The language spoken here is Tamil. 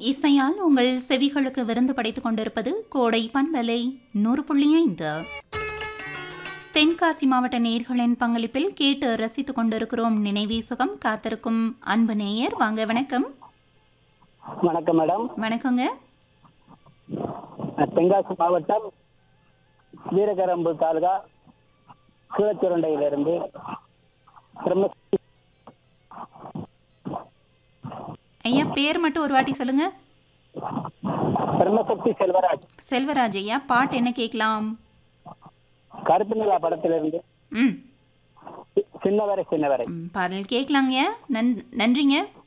இசையால் உங்கள் செவிகளுக்கு விருந்து படைத்துக் கொண்டிருப்பது கோடை பண்பலை நூறு புள்ளி ஐந்து தென்காசி மாவட்ட நேயர்களின் பங்களிப்பில் கேட்டு ரசித்துக் கொண்டிருக்கிறோம் நினைவே சுகம் காத்திருக்கும் அன்பு நேயர் வாங்க வணக்கம் வணக்கம் மேடம் வணக்கங்க நான் தென்காசி மாவட்டம் வீரகரம்பு தாலுகா கீழச்சுரண்டையிலிருந்து பிரம்ம ஐயா பேர் மட்டும் ஒரு வாட்டி சொல்லுங்க பிரம்மசக்தி செல்வராஜ் செல்வராஜ் ஐயா பாட்டு என்ன கேட்கலாம் கருப்பு நிலா படத்திலிருந்து ம் சி- சின்னவரை சின்னவரை ம், பாடல் கேட்கலாங்க நன் நன்றிங்க